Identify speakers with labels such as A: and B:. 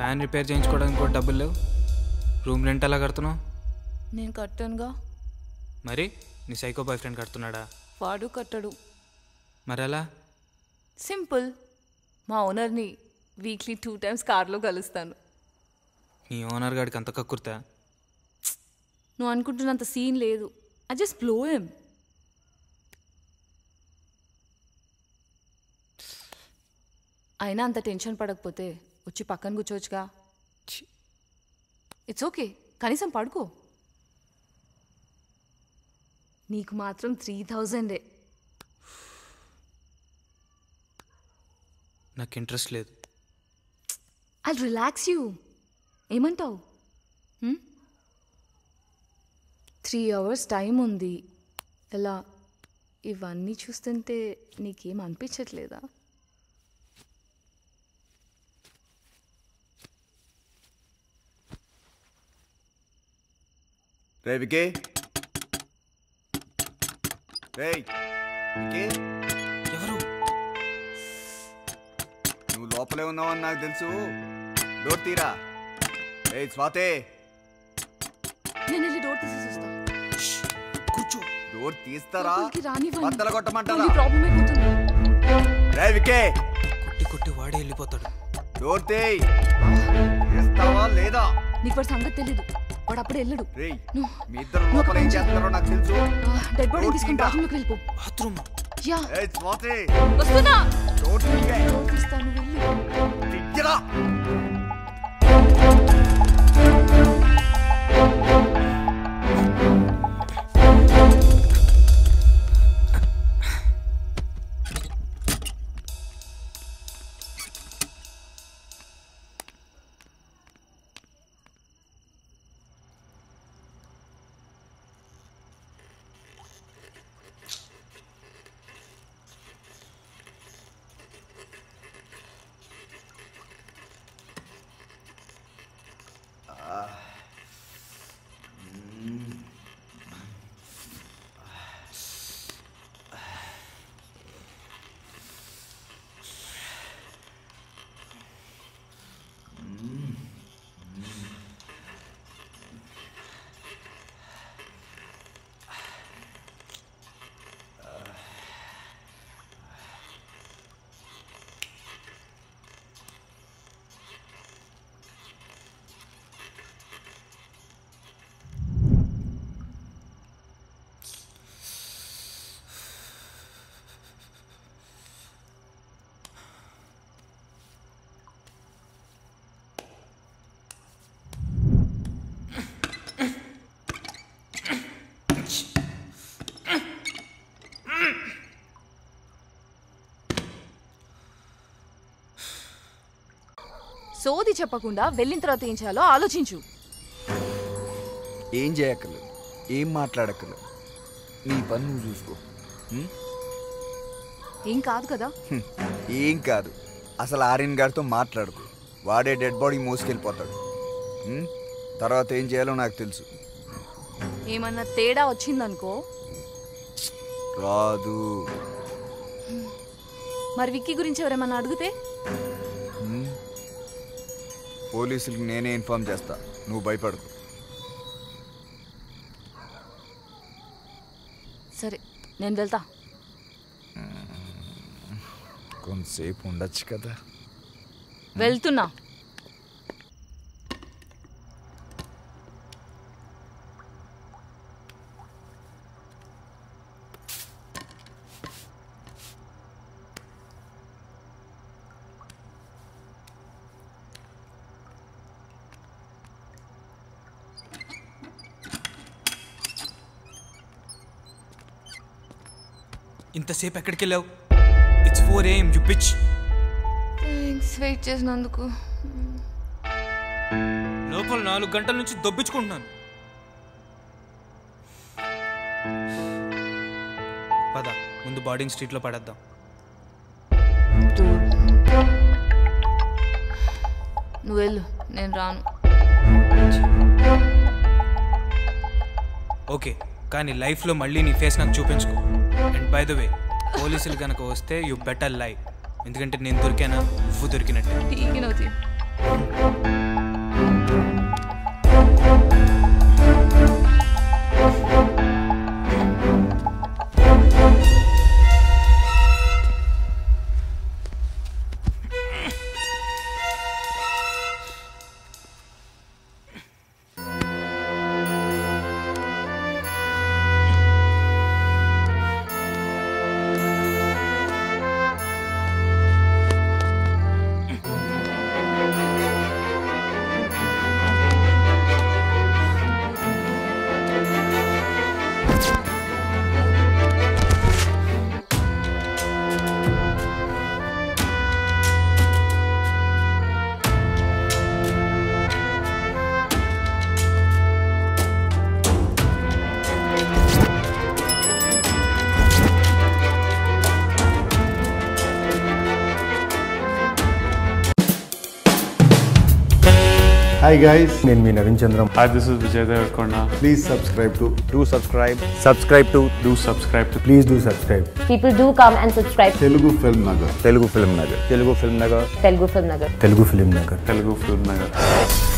A: Fan repair చేయించుకోవడానికి కూడా డబ్బులు లేవు రూమ్ రెంట్ ఎలా కడుతున్నావు
B: నేను కట్టానుగా
A: మరి నీ సైకో బాయ్ ఫ్రెండ్ కడుతున్నాడా
B: వాడు కట్టడు
A: మరి ఎలా
B: సింపుల్ మా ఓనర్ని వీక్లీ టూ టైమ్స్ కార్లో కలుస్తాను
A: నీ ఓనర్ గాడికి అంత కక్కుర్తా
B: నువ్వు అనుకుంటున్నంత సీన్ లేదు ఐ జస్ట్ బ్లో ఎమ్ అయినా అంత టెన్షన్ పడకపోతే వచ్చి పక్కన కూర్చోవచ్చుగా ఇట్స్ ఓకే కనీసం పడుకో నీకు మాత్రం త్రీ థౌజండే
A: నాకు ఇంట్రెస్ట్ లేదు
B: ఐ రిలాక్స్ యూ ఏమంటావు త్రీ అవర్స్ టైం ఉంది ఎలా ఇవన్నీ చూస్తుంటే నీకేం అనిపించట్లేదా
C: రే వికే రేయ్ వికే
A: ఎవరు
C: నువ్వు లోపలే ఉన్నావని నాకు తెలుసు డోర్ తీరా రేయ్ స్వాతే
B: నేను వెళ్ళి డోర్ తీసేసి వస్తా
A: కూర్చో
C: డోర్ తీస్తారా
B: లోపలికి రానివ్వండి.
C: బద్దలు కొట్టమంటారా
B: మళ్ళీ ప్రాబ్లం అయిపోతుంది
C: రే వికే
A: కొట్టి కొట్టి వాడే వెళ్ళిపోతాడు
C: డోర్ తీయ్ తీస్తావా లేదా
B: నీకు వాడి సంగతి తెలీదు వాడు అప్పుడే వెళ్ళడు
C: రేయ్
B: నువ్వు
C: మీ ఇద్దరు
B: నువ్వు ఒక
C: లోపల ఏం
B: పని చెయ్.
C: చేస్తారో నాకు తెలుసు
B: డెడ్ బాడీ
C: డోర్
B: తీసుకుని
C: తీయరా.
B: బాత్రూంలోకి వెళ్ళిపో
A: బాత్రూమ్
B: యా
C: ఏయ్ స్వాతి
B: వస్తున్నా
C: డోర్ తీయే
B: డోర్ తీస్తాను వెళ్ళి
C: తీయరా
B: సోది చెప్పకుండా వెళ్ళిన తర్వాత ఏం చేయాలో ఆలోచించు
C: ఏం చేయక్కర్లేదు ఏం మాట్లాడక్కర్లేదు నీ పని నువ్వు చూసుకో ఉం?
B: ఏం కాదు కదా
C: హ్మ్. ఏం కాదు అసలు ఆర్యన్ గారితో మాట్లాడుకో వాడే డెడ్ బాడీ మోసుకెళ్ళిపోతాడు ఉం? తర్వాత ఏం చేయాలో నాకు తెలుసు
B: ఏమన్నా తేడా వచ్చిందనుకో
C: రాదు
B: మరి విక్కీ గురించి ఎవరేమన్నా అడిగితే
C: ఉం? పోలీసులకు నేనే ఇన్ఫార్మ్ చేస్తా నువ్వు భయపడకు
B: సరే నేను వెళ్తా
C: కొంతసేపు ఉండొచ్చు కదా
B: వెళ్తున్నా
A: ఇంతసేపు ఎక్కడికి వెళ్ళావు it's four AM you bitch
B: thanks wait చేసినందుకు
A: లోపల నాలుగు గంటల నుంచి దొబ్బించుకుంటున్నాను పద ముందు బాడీని స్ట్రీట్లో పడేద్దాం
B: నువ్వు వెళ్ళు నేను రాను
A: ఓకే కానీ లైఫ్లో మళ్ళీ నీ ఫేస్ నాకు చూపించుకో అండ్ బై ద వే పోలీసులు కనుక వస్తే యూ బెటర్ లైవ్ ఎందుకంటే నేను దొరికానా నువ్వు దొరికినట్టే
B: ठीक है नौती
D: హాయ్ గైస్
E: నేను మీ Naveen Chandram
F: Hi, this is Vijay Devarkonda.
D: Please subscribe to
C: to subscribe
E: subscribe to
F: Do subscribe to
E: please do subscribe
G: People do come and subscribe to
D: Telugu film Nagar
C: Telugu film Nagar Telugu film Nagar
G: Telugu Film Nagar.
E: Telugu film Nagar
F: Telugu Film Nagar.